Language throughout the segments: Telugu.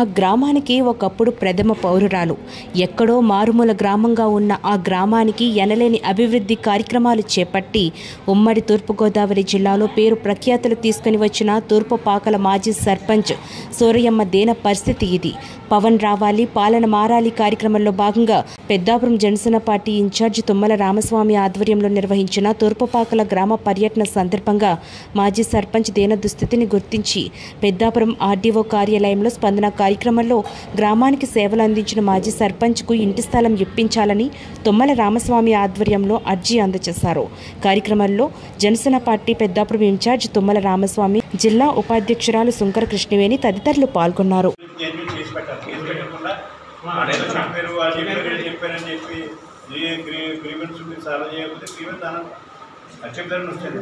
గ్రామానికి ఒకప్పుడు ప్రథమ పౌరురాలు ఎక్కడో మారుమూల గ్రామంగా ఉన్న ఆ గ్రామానికి ఎనలేని అభివృద్ధి కార్యక్రమాలు చేపట్టి ఉమ్మడి తూర్పుగోదావరి జిల్లాలో పేరు ప్రఖ్యాతులు తీసుకుని వచ్చిన తూర్పు పాకల మాజీ సర్పంచ్ సూరయమ్మ దేన పరిస్థితి ఇది పవన్ రావాలి పాలన మారాలి కార్యక్రమంలో భాగంగా పెద్దాపురం జనసేన పార్టీ ఇన్ఛార్జ్ తుమ్మల రామస్వామి ఆధ్వర్యంలో నిర్వహించిన తూర్పుపాకల గ్రామ పర్యటన సందర్భంగా మాజీ సర్పంచ్ దేన దుస్థితిని గుర్తించి పెద్దాపురం ఆర్డీఓ కార్యాలయంలో స్పందన కార్యక్రమంలో గ్రామానికి సేవలు అందించిన మాజీ సర్పంచ్కు ఇంటి స్థలం ఇప్పించాలని తుమ్మల రామస్వామి ఆధ్వర్యంలో అర్జీ అందజేశారు కార్యక్రమంలో జనసేన పార్టీ పెద్దాపురం ఇన్ఛార్జ్ తుమ్మల రామస్వామి జిల్లా ఉపాధ్యక్షురాలు శుంకర కృష్ణవేణి తదితరులు పాల్గొన్నారు జెన్యున్ చేసి పెట్టాలి చేసి పెట్టకుండా వాడేదో చెప్పారు వాళ్ళు చెప్పారు వీళ్ళు చెప్పారని చెప్పి గ్రీవెన్స్ సాల్వ్ చేయకపోతే గ్రీవెన్స్ అన అత్యంతరం వస్తుంది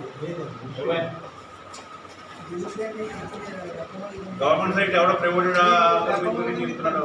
గవర్నమెంట్ సైట్ ఎవడో ప్రైవేట్ గురించి చెప్తున్నాడు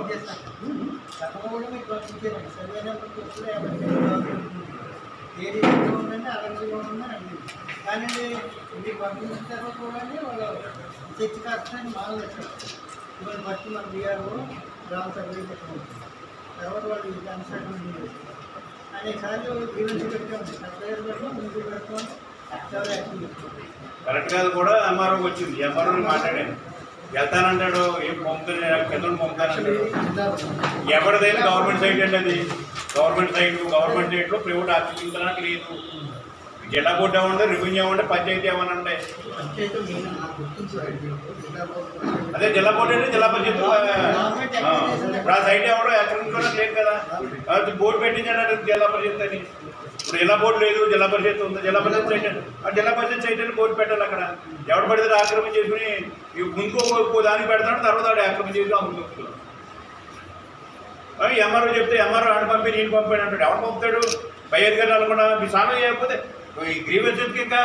ఏది ఉందంటే అరవై ఉందండి కానీ ఇది పంపించిన తర్వాత కూడా వాళ్ళు చర్చి కష్టాన్ని మామూలు వచ్చారు ఇవాళ బట్టి మన బీఆర్ఓ గ్రామ సభ్యులు పెట్టుకుంటారు తర్వాత వాళ్ళు ఇది కన్స్ట్రక్షన్ అనేక సార్లు గ్రీవెన్స్ పెట్టాము సర్వేర్ పెట్టాం ముందు పెట్టాం చాలా యాక్షన్ తీసుకుంటాం కరెక్ట్ కాదు కూడా ఎంఆర్ఓ వచ్చింది ఎంఆర్ఓ మాట్లాడాను వెళ్తానంటాడు ఏం పంపుతాను కింద పంపుతానంటాడు ఎవరిదైనా గవర్నమెంట్ సైట్ అండి అది గవర్నమెంట్ సైట్ గవర్నమెంట్ సైట్లో ప్రైవేట్ ఆఫీసించడానికి లేదు జిల్లా బోర్డు ఏమంటే రెవెన్యూ ఏమంటే పంచాయతీ ఏమన్నా ఉంటాయి పంచాయతీ నేను నాకు గుర్తించారు జిల్లా బోర్డు అదే జిల్లా బోర్డు అంటే జిల్లా పరిషత్ ఆ, ఇప్పుడు ఆ సైట్ ఎవడో ఎక్కడ ఉందో లేదు కదా అది బోర్డు పెట్టించాడు జిల్లా పరిషత్ అని ఇప్పుడు జిల్లా బోర్డు లేదు జిల్లా పరిషత్ ఉంది జిల్లా పరిషత్ సైట్ అని. ఆ జిల్లా పరిషత్ సైట్ అని బోర్డు పెట్టాలి అక్కడ ఎవడు పడితే ఆక్రమణ చేసుకుని ఈ ముందుకు ఒక- ఒక దానికి పెడతాడు తర్వాత వాడు ఆక్రమణ చేసి అమ్ముతుంది ఎంఆర్ఓ చెప్తే ఎంఆర్ఓ ఆడ పంపి నేను పంపాడు అంటాడు ఎవడు పంపుతాడు పై అధికారులు అనుకున్నా మీ సాధన చేయకపోతే ఈ గ్రీవెన్స్ ఎందుకు ఇంకా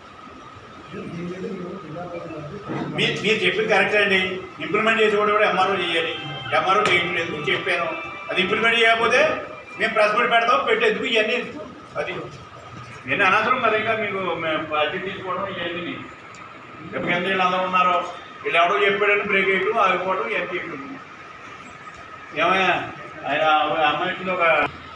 మీరు మీరు చెప్పింది కరెక్ట్ అండి ఇంప్లిమెంట్ చేసేవాడు కూడా ఎంఆర్ఓ చేయాలి ఎంఆర్ఓ చేయట్లేదు మీకు చెప్పాను అది ఇంప్లిమెంట్ చేయకపోతే మేము ప్రెస్ మీట్ పెడతాం పెట్టేందుకు ఇవన్నీ ఎందుకు? అది నేను అనవసరం మరి ఇంకా మీకు మేము పార్టీ తీసుకోవడం ఇవన్నీ ఎప్పుడు ఎంత వీళ్ళు అందరూ ఉన్నారో వీళ్ళు ఎవడో చెప్పాడని బ్రేక్ వేయటం ఆగిపోవడం ఎంత చేయటం ఏమయ్యా ఆయన అమ్మాయి ఒక